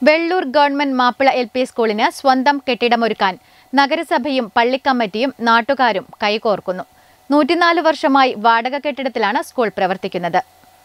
Vellur government Mappila L P സ്കൂളിന് സ്വന്തം കെട്ടിടമൊരുക്കാൻ നഗരസഭയും പള്ളിക്കമ്മിറ്റിയും നാട്ടുകാരും കൈകോർക്കുന്നു നൂറ്റിനാല് വർഷമായി വാടക കെട്ടിടത്തിലാണ് സ്കൂൾ പ്രവർത്തിക്കുന്നത്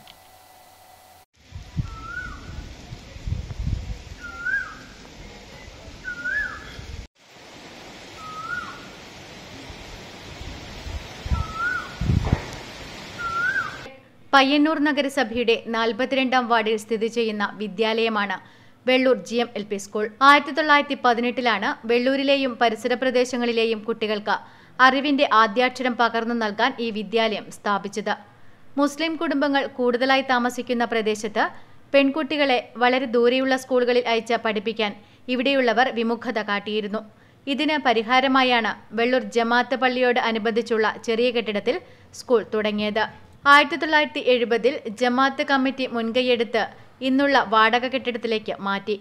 പയ്യന്നൂർ നഗരസഭയുടെ നാൽപ്പത്തിരണ്ടാം വാർഡിൽ സ്ഥിതി ചെയ്യുന്ന വിദ്യാലയമാണ് Vellur G M L P school ആയിരത്തി തൊള്ളായിരത്തി പതിനെട്ടിലാണ് വെള്ളൂരിലെയും പരിസര പ്രദേശങ്ങളിലെയും കുട്ടികൾക്ക് അറിവിന്റെ ആദ്യാക്ഷരം പകർന്നു നൽകാൻ ഈ വിദ്യാലയം സ്ഥാപിച്ചത് മുസ്ലിം കുടുംബങ്ങൾ കൂടുതലായി താമസിക്കുന്ന പ്രദേശത്ത് പെൺകുട്ടികളെ വളരെ ദൂരെയുള്ള സ്കൂളുകളിൽ അയച്ച് പഠിപ്പിക്കാൻ ഇവിടെയുള്ളവർ വിമുഖത കാട്ടിയിരുന്നു ഇതിന് പരിഹാരമായാണ് വെള്ളൂർ ജമാഅത്ത് പള്ളിയോട് അനുബന്ധിച്ചുള്ള ചെറിയ കെട്ടിടത്തിൽ സ്കൂൾ തുടങ്ങിയത് ആയിരത്തി തൊള്ളായിരത്തി എഴുപതിൽ ജമാഅത്ത് കമ്മിറ്റി മുൻകൈയെടുത്ത് ഇന്നുള്ള വാടക കെട്ടിടത്തിലേക്ക് മാറ്റി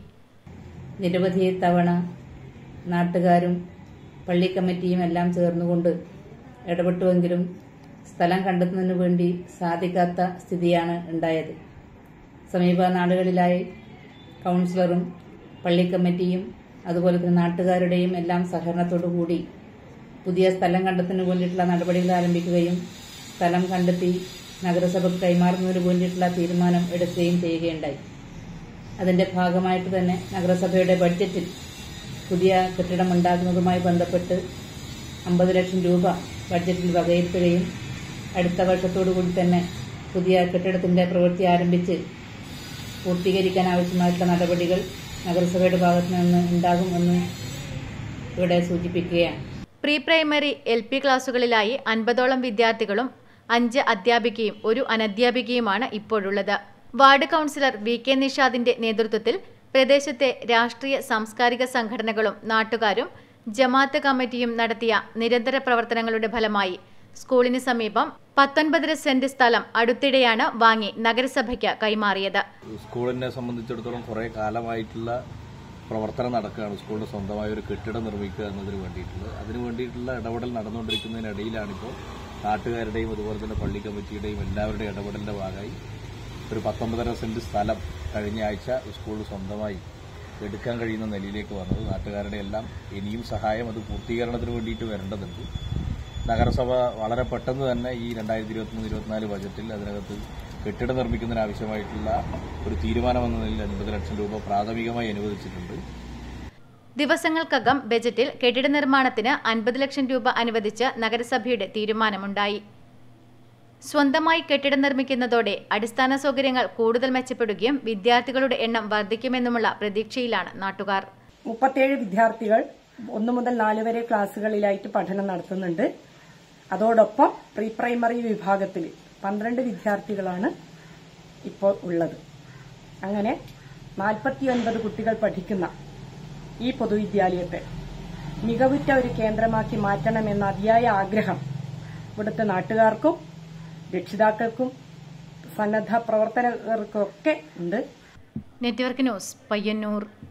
നിരവധി തവണ നാട്ടുകാരും പള്ളി കമ്മിറ്റിയും എല്ലാം ചേർന്നുകൊണ്ട് ഇടപെട്ടുവെങ്കിലും സ്ഥലം കണ്ടെത്തുന്നതിന് വേണ്ടി സാധിക്കാത്ത സ്ഥിതിയാണ് ഉണ്ടായത് സമീപ നാടുകളിലായി കൗൺസിലറും പള്ളി കമ്മിറ്റിയും അതുപോലെ തന്നെ നാട്ടുകാരുടെയും എല്ലാം സഹകരണത്തോടു കൂടി പുതിയ സ്ഥലം കണ്ടെത്തുന്നതിന് വേണ്ടിയിട്ടുള്ള നടപടികൾ ആരംഭിക്കുകയും സ്ഥലം കണ്ടെത്തി നഗരസഭയ്ക്ക് കൈമാറുന്നതിന് വേണ്ടിയിട്ടുള്ള തീരുമാനം എടുക്കുകയും ചെയ്യുകയുണ്ടായി അതിന്റെ ഭാഗമായിട്ട് തന്നെ നഗരസഭയുടെ ബഡ്ജറ്റിൽ പുതിയ കെട്ടിടം ഉണ്ടാക്കുന്നതുമായി ബന്ധപ്പെട്ട് അമ്പത് ലക്ഷം രൂപ ബഡ്ജറ്റിൽ വകയിരുത്തുകയും അടുത്ത വർഷത്തോടു കൂടി തന്നെ പുതിയ കെട്ടിടത്തിന്റെ പ്രവൃത്തി ആരംഭിച്ച് പൂർത്തീകരിക്കാൻ ആവശ്യമായിട്ടുള്ള നടപടികൾ നഗരസഭയുടെ ഭാഗത്തു നിന്ന് ഉണ്ടാകുമെന്ന് ഇവിടെ സൂചിപ്പിക്കുകയാണ് പ്രീ പ്രൈമറി എൽ പി ക്ലാസുകളിലായി അൻപതോളം വിദ്യാർത്ഥികളും അഞ്ച് അധ്യാപികയും ഒരു അനധ്യാപികയുമാണ് ഇപ്പോഴുള്ളത് വാർഡ് കൗൺസിലർ വി കെ നിഷാദിന്റെ നേതൃത്വത്തിൽ പ്രദേശത്തെ രാഷ്ട്രീയ സാംസ്കാരിക സംഘടനകളും നാട്ടുകാരും ജമാഅത്ത് കമ്മിറ്റിയും നടത്തിയ നിരന്തര പ്രവർത്തനങ്ങളുടെ ഫലമായി സ്കൂളിന് സമീപം പത്തൊൻപതര സെന്റ് സ്ഥലം അടുത്തിടെയാണ് വാങ്ങി നഗരസഭയ്ക്ക് കൈമാറിയത് സ്കൂളിനെ സംബന്ധിച്ചിടത്തോളം കുറേ കാലമായിട്ടുള്ള പ്രവർത്തനം നടക്കുകയാണ് സ്കൂളിന് സ്വന്തമായ ഒരു കെട്ടിടം നിർമ്മിക്കുക എന്നതിന് വേണ്ടിയിട്ടുള്ളത് അതിന് വേണ്ടിയിട്ടുള്ള ഇടപെടൽ നടന്നുകൊണ്ടിരിക്കുന്നതിനിടയിലാണിപ്പോൾ നാട്ടുകാരുടെയും അതുപോലെ തന്നെ പള്ളി കമ്മിറ്റിയുടെയും എല്ലാവരുടെയും ഇടപെടലിന്റെ ഭാഗമായി ഒരു പത്തൊമ്പതര സെന്റ് സ്ഥലം കഴിഞ്ഞ ആഴ്ച സ്കൂൾ സ്വന്തമായി എടുക്കാൻ കഴിയുന്ന നിലയിലേക്ക് വന്നത് നാട്ടുകാരുടെ എല്ലാം ഇനിയും സഹായം അത് പൂർത്തീകരണത്തിന് വേണ്ടിയിട്ട് വരേണ്ടതുണ്ട് നഗരസഭ വളരെ പെട്ടെന്ന് തന്നെ ഈ രണ്ടായിരത്തി ഇരുപത്തിമൂന്ന് ഇരുപത്തിനാല് ബജറ്റിൽ അതിനകത്ത് കെട്ടിടം നിർമ്മിക്കുന്നതിന് ആവശ്യമായിട്ടുള്ള ഒരു തീരുമാനം എന്ന നിലയിൽ അൻപത് ലക്ഷം രൂപ പ്രാഥമികമായി അനുവദിച്ചിട്ടുണ്ട് ദിവസങ്ങൾക്കകം ബജറ്റിൽ കെട്ടിട നിർമ്മാണത്തിന് അൻപത് ലക്ഷം രൂപ അനുവദിച്ച് നഗരസഭയുടെ തീരുമാനമുണ്ടായി സ്വന്തമായി കെട്ടിടം നിർമ്മിക്കുന്നതോടെ അടിസ്ഥാന സൗകര്യങ്ങൾ കൂടുതൽ മെച്ചപ്പെടുകയും വിദ്യാർത്ഥികളുടെ എണ്ണം വർദ്ധിക്കുമെന്നുമുള്ള പ്രതീക്ഷയിലാണ് നാട്ടുകാർ മുപ്പത്തേഴ് വിദ്യാർത്ഥികൾ ഒന്നു മുതൽ നാല് വരെ ക്ലാസ്സുകളിലായിട്ട് പഠനം നടത്തുന്നുണ്ട് അതോടൊപ്പം പ്രീ പ്രൈമറി വിഭാഗത്തിൽ പന്ത്രണ്ട് വിദ്യാർത്ഥികളാണ് ഇപ്പോൾ ഉള്ളത് അങ്ങനെ നാൽപ്പത്തിയൊൻപത് കുട്ടികൾ പഠിക്കുന്ന ഈ പൊതുവിദ്യാലയത്തെ മികവുറ്റ ഒരു കേന്ദ്രമാക്കി മാറ്റണമെന്ന അതിയായ ആഗ്രഹം ഇവിടുത്തെ നാട്ടുകാർക്കും രക്ഷിതാക്കൾക്കും സന്നദ്ധ പ്രവർത്തകർക്കൊക്കെ ഉണ്ട് നെറ്റ്വർക്ക് ന്യൂസ് പയ്യന്നൂർ